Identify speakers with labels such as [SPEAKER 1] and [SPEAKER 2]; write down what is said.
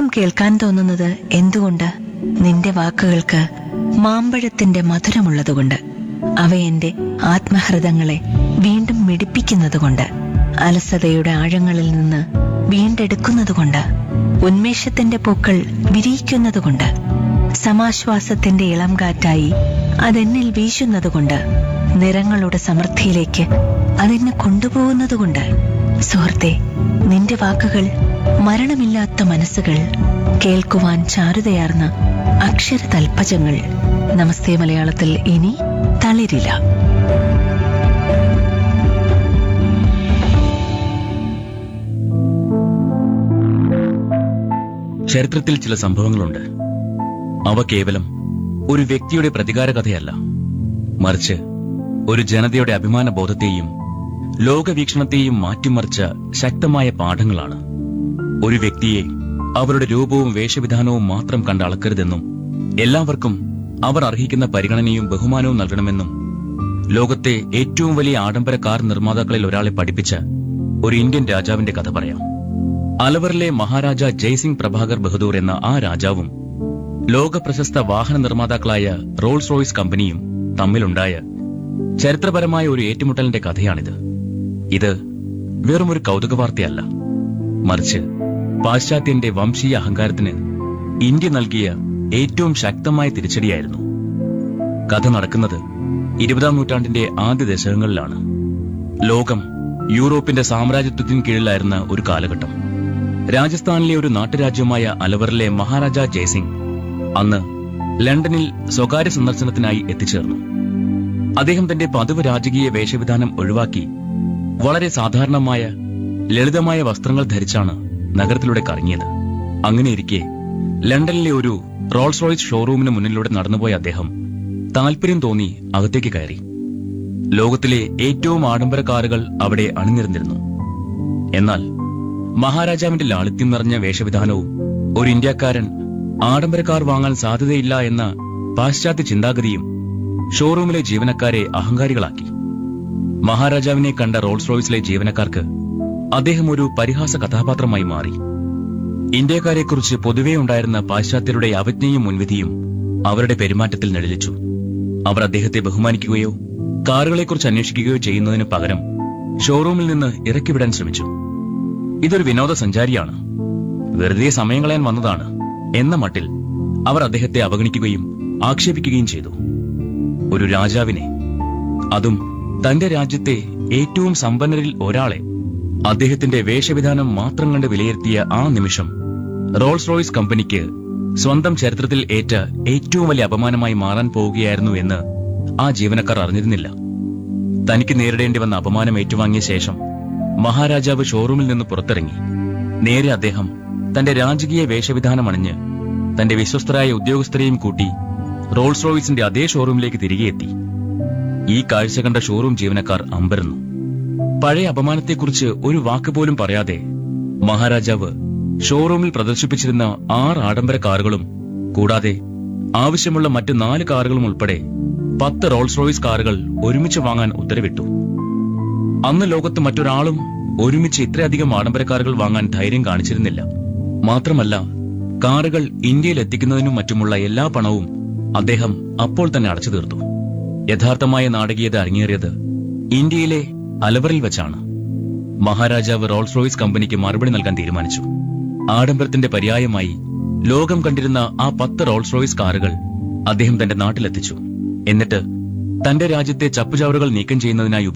[SPEAKER 1] കേൾക്കാൻ തോന്നുന്നത് എന്തുകൊണ്ട് നിന്റെ വാക്കുകൾക്ക് മാമ്പഴത്തിന്റെ മധുരമുള്ളതുകൊണ്ട് അവ എന്റെ ആത്മഹൃദങ്ങളെ വീണ്ടും മിടിപ്പിക്കുന്നതുകൊണ്ട് അലസതയുടെ ആഴങ്ങളിൽ നിന്ന് വീണ്ടെടുക്കുന്നതുകൊണ്ട് ഉന്മേഷത്തിന്റെ പൂക്കൾ വിരിയിക്കുന്നതുകൊണ്ട് സമാശ്വാസത്തിന്റെ ഇളം കാറ്റായി അതെന്നിൽ വീശുന്നതുകൊണ്ട് നിറങ്ങളുടെ സമൃദ്ധിയിലേക്ക് അതെന്നെ കൊണ്ടുപോകുന്നതുകൊണ്ട് സുഹൃത്തെ നിന്റെ വാക്കുകൾ മരണമില്ലാത്ത മനസ്സുകൾ കേൾക്കുവാൻ ചാരുതയാർന്ന അക്ഷര തൽപ്പജങ്ങൾ നമസ്തേ മലയാളത്തിൽ ഇനി തളിരില്ല
[SPEAKER 2] ചരിത്രത്തിൽ ചില സംഭവങ്ങളുണ്ട് അവ കേവലം ഒരു വ്യക്തിയുടെ പ്രതികാര കഥയല്ല മറിച്ച് ഒരു ജനതയുടെ അഭിമാന ബോധത്തെയും ലോകവീക്ഷണത്തെയും മാറ്റിമറിച്ച ശക്തമായ പാഠങ്ങളാണ് ഒരു വ്യക്തിയെ അവരുടെ രൂപവും വേഷവിധാനവും മാത്രം കണ്ട് അളക്കരുതെന്നും എല്ലാവർക്കും അവർ അർഹിക്കുന്ന പരിഗണനയും ബഹുമാനവും നൽകണമെന്നും ലോകത്തെ ഏറ്റവും വലിയ ആഡംബര കാർ നിർമ്മാതാക്കളിൽ ഒരാളെ പഠിപ്പിച്ച ഒരു ഇന്ത്യൻ രാജാവിന്റെ കഥ പറയാം അലവറിലെ മഹാരാജ ജയ്സിംഗ് പ്രഭാകർ ബഹദൂർ എന്ന ആ രാജാവും ലോക പ്രശസ്ത വാഹന നിർമ്മാതാക്കളായ റോൾസ് റോയ്സ് കമ്പനിയും തമ്മിലുണ്ടായ ചരിത്രപരമായ ഒരു ഏറ്റുമുട്ടലിന്റെ കഥയാണിത് ഇത് വെറുമൊരു കൗതുക വാർത്തയല്ല മറിച്ച് പാശ്ചാത്യന്റെ വംശീയ അഹങ്കാരത്തിന് ഇന്ത്യ നൽകിയ ഏറ്റവും ശക്തമായ തിരിച്ചടിയായിരുന്നു കഥ നടക്കുന്നത് ഇരുപതാം നൂറ്റാണ്ടിന്റെ ആദ്യ ദശകങ്ങളിലാണ് ലോകം യൂറോപ്പിന്റെ സാമ്രാജ്യത്വത്തിന് കീഴിലായിരുന്ന ഒരു കാലഘട്ടം രാജസ്ഥാനിലെ ഒരു നാട്ടുരാജ്യമായ അലവറിലെ മഹാരാജ ജയസിംഗ് അന്ന് ലണ്ടനിൽ സ്വകാര്യ സന്ദർശനത്തിനായി എത്തിച്ചേർന്നു അദ്ദേഹം തന്റെ പതിവ് രാജകീയ വേഷവിധാനം ഒഴിവാക്കി വളരെ സാധാരണമായ ലളിതമായ വസ്ത്രങ്ങൾ ധരിച്ചാണ് നഗരത്തിലൂടെ കറങ്ങിയത് അങ്ങനെയിരിക്കെ ലണ്ടനിലെ ഒരു റോൾസ് റോയ്സ് ഷോറൂമിന് മുന്നിലൂടെ നടന്നുപോയ അദ്ദേഹം താല്പര്യം തോന്നി അകത്തേക്ക് കയറി ലോകത്തിലെ ഏറ്റവും ആഡംബര കാറുകൾ അവിടെ അണിനിരന്നിരുന്നു എന്നാൽ മഹാരാജാവിന്റെ ലാളിത്യം നിറഞ്ഞ വേഷവിധാനവും ഒരു ഇന്ത്യക്കാരൻ ആഡംബര കാർ വാങ്ങാൻ സാധ്യതയില്ല എന്ന പാശ്ചാത്യ ചിന്താഗതിയും ഷോറൂമിലെ ജീവനക്കാരെ അഹങ്കാരികളാക്കി മഹാരാജാവിനെ കണ്ട റോൾസ് റോയ്സിലെ ജീവനക്കാർക്ക് അദ്ദേഹം ഒരു പരിഹാസ കഥാപാത്രമായി മാറി ഇന്ത്യക്കാരെക്കുറിച്ച് പൊതുവെ ഉണ്ടായിരുന്ന പാശ്ചാത്യരുടെ അവജ്ഞയും മുൻവിധിയും അവരുടെ പെരുമാറ്റത്തിൽ നിഴലിച്ചു അവർ അദ്ദേഹത്തെ ബഹുമാനിക്കുകയോ കാറുകളെക്കുറിച്ച് അന്വേഷിക്കുകയോ ചെയ്യുന്നതിന് പകരം ഷോറൂമിൽ നിന്ന് ഇറക്കിവിടാൻ ശ്രമിച്ചു ഇതൊരു വിനോദസഞ്ചാരിയാണ് വെറുതെ സമയം കളയാൻ വന്നതാണ് എന്ന മട്ടിൽ അവർ അദ്ദേഹത്തെ അവഗണിക്കുകയും ആക്ഷേപിക്കുകയും ചെയ്തു ഒരു രാജാവിനെ അതും തന്റെ രാജ്യത്തെ ഏറ്റവും സമ്പന്നരിൽ ഒരാളെ അദ്ദേഹത്തിന്റെ വേഷവിധാനം മാത്രം കണ്ട് വിലയിരുത്തിയ ആ നിമിഷം റോൾസ് റോയ്സ് കമ്പനിക്ക് സ്വന്തം ചരിത്രത്തിൽ ഏറ്റ ഏറ്റവും വലിയ അപമാനമായി മാറാൻ പോവുകയായിരുന്നു എന്ന് ആ ജീവനക്കാർ അറിഞ്ഞിരുന്നില്ല തനിക്ക് നേരിടേണ്ടി വന്ന അപമാനം ഏറ്റുവാങ്ങിയ ശേഷം മഹാരാജാവ് ഷോറൂമിൽ നിന്ന് പുറത്തിറങ്ങി നേരെ അദ്ദേഹം തന്റെ രാജകീയ വേഷവിധാനം അണിഞ്ഞ് തന്റെ വിശ്വസ്തരായ ഉദ്യോഗസ്ഥരെയും കൂട്ടി റോൾസ് റോയ്സിന്റെ അതേ ഷോറൂമിലേക്ക് തിരികെ എത്തി ഈ കാഴ്ച കണ്ട ഷോറൂം ജീവനക്കാർ അമ്പരന്നു പഴയ അപമാനത്തെക്കുറിച്ച് ഒരു വാക്ക് പോലും പറയാതെ മഹാരാജാവ് ഷോറൂമിൽ പ്രദർശിപ്പിച്ചിരുന്ന ആറ് ആഡംബര കാറുകളും കൂടാതെ ആവശ്യമുള്ള മറ്റ് നാല് കാറുകളും ഉൾപ്പെടെ പത്ത് റോൾസ് റോയ്സ് കാറുകൾ ഒരുമിച്ച് വാങ്ങാൻ ഉത്തരവിട്ടു അന്ന് ലോകത്ത് മറ്റൊരാളും ഒരുമിച്ച് ഇത്രയധികം ആഡംബര കാറുകൾ വാങ്ങാൻ ധൈര്യം കാണിച്ചിരുന്നില്ല മാത്രമല്ല കാറുകൾ ഇന്ത്യയിൽ എത്തിക്കുന്നതിനും മറ്റുമുള്ള എല്ലാ പണവും അദ്ദേഹം അപ്പോൾ തന്നെ അടച്ചു തീർത്തു യഥാർത്ഥമായ നാടകീയത അരങ്ങേറിയത് ഇന്ത്യയിലെ അലവറിൽ വെച്ചാണ് മഹാരാജാവ് റോൾസ് റോയ്സ് കമ്പനിക്ക് മറുപടി നൽകാൻ തീരുമാനിച്ചു ആഡംബരത്തിന്റെ പര്യായമായി ലോകം കണ്ടിരുന്ന ആ പത്ത് റോൾസ് റോയ്സ് കാറുകൾ അദ്ദേഹം തന്റെ നാട്ടിലെത്തിച്ചു എന്നിട്ട് തന്റെ രാജ്യത്തെ ചപ്പുചവറുകൾ നീക്കം ചെയ്യുന്നതിനായി